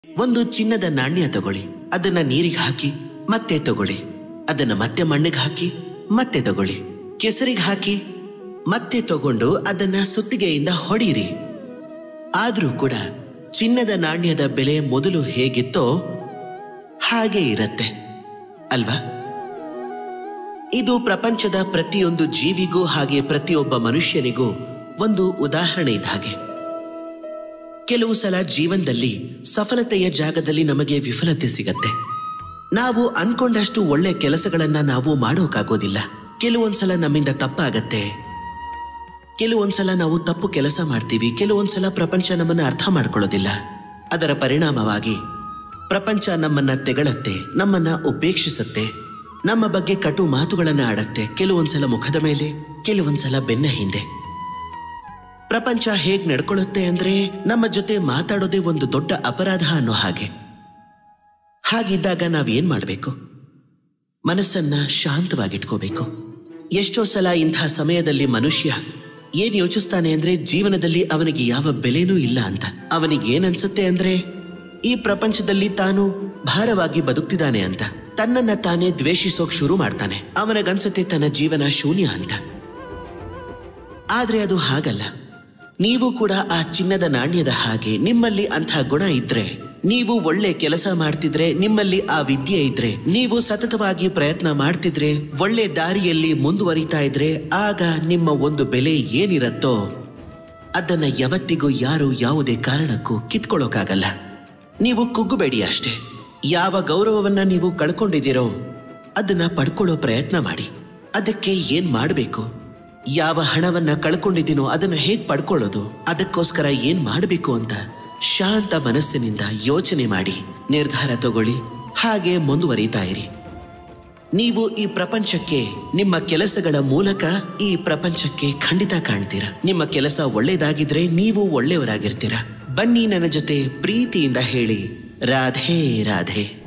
ಒಂದು ಚಿನ್ನದ ನಾಣ್ಯ ತಗೊಳ್ಳಿ ಅದನ್ನ ನೀರಿಗೆ ಹಾಕಿ ಮತ್ತೆ ತಗೊಳ್ಳಿ ಅದನ್ನ ಮತ್ತೆ ಮಣ್ಣಿಗೆ ಹಾಕಿ ಮತ್ತೆ ತಗೊಳ್ಳಿ ಕೆಸರಿಗೆ ಹಾಕಿ ಮತ್ತೆ ತಗೊಂಡು ಅದನ್ನ ಸುತ್ತಿಗೆಯಿಂದ ಹೊಡೀರಿ ಆದ್ರೂ ಕೂಡ ಚಿನ್ನದ ನಾಣ್ಯದ ಬೆಲೆ ಮೊದಲು ಹೇಗಿತ್ತೋ ಹಾಗೆ ಇರತ್ತೆ ಅಲ್ವಾ ಇದು ಪ್ರಪಂಚದ ಪ್ರತಿಯೊಂದು ಜೀವಿಗೂ ಹಾಗೆ ಪ್ರತಿಯೊಬ್ಬ ಮನುಷ್ಯನಿಗೂ ಒಂದು ಉದಾಹರಣೆ ಇದ್ದ ಹಾಗೆ ಕೆಲವು ಸಲ ಜೀವನದಲ್ಲಿ ಸಫಲತೆಯ ಜಾಗದಲ್ಲಿ ನಮಗೆ ವಿಫಲತೆ ಸಿಗತ್ತೆ ನಾವು ಅನ್ಕೊಂಡಷ್ಟು ಒಳ್ಳೆ ಕೆಲಸಗಳನ್ನ ನಾವು ಮಾಡೋಕ್ಕಾಗೋದಿಲ್ಲ ಕೆಲವೊಂದ್ಸಲ ನಮ್ಮಿಂದ ತಪ್ಪಾಗತ್ತೆ ಕೆಲವೊಂದ್ಸಲ ನಾವು ತಪ್ಪು ಕೆಲಸ ಮಾಡ್ತೀವಿ ಕೆಲವೊಂದ್ಸಲ ಪ್ರಪಂಚ ನಮ್ಮನ್ನ ಅರ್ಥ ಮಾಡ್ಕೊಳ್ಳೋದಿಲ್ಲ ಅದರ ಪರಿಣಾಮವಾಗಿ ಪ್ರಪಂಚ ನಮ್ಮನ್ನ ತೆಗಳತ್ತೆ ನಮ್ಮನ್ನ ಉಪೇಕ್ಷಿಸತ್ತೆ ನಮ್ಮ ಬಗ್ಗೆ ಕಟು ಮಾತುಗಳನ್ನ ಆಡತ್ತೆ ಕೆಲವೊಂದ್ಸಲ ಮುಖದ ಮೇಲೆ ಕೆಲವೊಂದ್ಸಲ ಬೆನ್ನ ಹಿಂದೆ ಪ್ರಪಂಚ ಹೇಗ್ ನಡ್ಕೊಳ್ಳುತ್ತೆ ಅಂದ್ರೆ ನಮ್ಮ ಜೊತೆ ಮಾತಾಡೋದೇ ಒಂದು ದೊಡ್ಡ ಅಪರಾಧ ಅನ್ನೋ ಹಾಗೆ ಹಾಗಿದ್ದಾಗ ನಾವೇನ್ ಮಾಡ್ಬೇಕು ಮನಸ್ಸನ್ನ ಶಾಂತವಾಗಿಟ್ಕೋಬೇಕು ಎಷ್ಟೋ ಸಲ ಇಂತಹ ಸಮಯದಲ್ಲಿ ಮನುಷ್ಯ ಏನ್ ಯೋಚಿಸ್ತಾನೆ ಅಂದ್ರೆ ಜೀವನದಲ್ಲಿ ಅವನಿಗೆ ಯಾವ ಬೆಲೆನೂ ಇಲ್ಲ ಅಂತ ಅವನಿಗೆ ಏನನ್ಸುತ್ತೆ ಅಂದ್ರೆ ಈ ಪ್ರಪಂಚದಲ್ಲಿ ತಾನು ಭಾರವಾಗಿ ಬದುಕ್ತಿದ್ದಾನೆ ಅಂತ ತನ್ನನ್ನ ತಾನೇ ದ್ವೇಷಿಸೋಕ್ ಶುರು ಮಾಡ್ತಾನೆ ಅವನಿಗನ್ಸುತ್ತೆ ತನ್ನ ಜೀವನ ಶೂನ್ಯ ಅಂತ ಆದ್ರೆ ಅದು ಹಾಗಲ್ಲ ನೀವು ಕೂಡ ಆ ಚಿನ್ನದ ನಾಣ್ಯದ ಹಾಗೆ ನಿಮ್ಮಲ್ಲಿ ಅಂಥ ಗುಣ ಇದ್ರೆ ನೀವು ಒಳ್ಳೆ ಕೆಲಸ ಮಾಡ್ತಿದ್ರೆ ನಿಮ್ಮಲ್ಲಿ ಆ ವಿದ್ಯೆ ಇದ್ರೆ ನೀವು ಸತತವಾಗಿ ಪ್ರಯತ್ನ ಮಾಡ್ತಿದ್ರೆ ಒಳ್ಳೆ ದಾರಿಯಲ್ಲಿ ಮುಂದುವರಿತಾ ಇದ್ರೆ ಆಗ ನಿಮ್ಮ ಒಂದು ಬೆಲೆ ಏನಿರತ್ತೋ ಅದನ್ನ ಯಾವತ್ತಿಗೂ ಯಾರು ಯಾವುದೇ ಕಾರಣಕ್ಕೂ ಕಿತ್ಕೊಳ್ಳೋಕ್ಕಾಗಲ್ಲ ನೀವು ಕುಗ್ಗುಬೇಡಿ ಅಷ್ಟೇ ಯಾವ ಗೌರವವನ್ನ ನೀವು ಕಳ್ಕೊಂಡಿದ್ದೀರೋ ಅದನ್ನ ಪಡ್ಕೊಳ್ಳೋ ಪ್ರಯತ್ನ ಮಾಡಿ ಅದಕ್ಕೆ ಏನ್ ಮಾಡಬೇಕು ಯಾವ ಹಣವನ್ನ ಕಳ್ಕೊಂಡಿದ್ದೀನೋ ಅದನ್ನು ಹೇಗ್ ಪಡ್ಕೊಳ್ಳೋದು ಅದಕ್ಕೋಸ್ಕರ ಏನ್ ಮಾಡಬೇಕು ಅಂತ ಶಾಂತ ಮನಸ್ಸಿನಿಂದ ಯೋಚನೆ ಮಾಡಿ ನಿರ್ಧಾರ ತಗೊಳ್ಳಿ ಹಾಗೆ ಮುಂದುವರಿತಾ ಇರಿ ನೀವು ಈ ಪ್ರಪಂಚಕ್ಕೆ ನಿಮ್ಮ ಕೆಲಸಗಳ ಮೂಲಕ ಈ ಪ್ರಪಂಚಕ್ಕೆ ಖಂಡಿತ ಕಾಣ್ತೀರಾ ನಿಮ್ಮ ಕೆಲಸ ಒಳ್ಳೇದಾಗಿದ್ರೆ ನೀವು ಒಳ್ಳೆಯವರಾಗಿರ್ತೀರಾ ಬನ್ನಿ ನನ್ನ ಜೊತೆ ಪ್ರೀತಿಯಿಂದ ಹೇಳಿ ರಾಧೇ ರಾಧೆ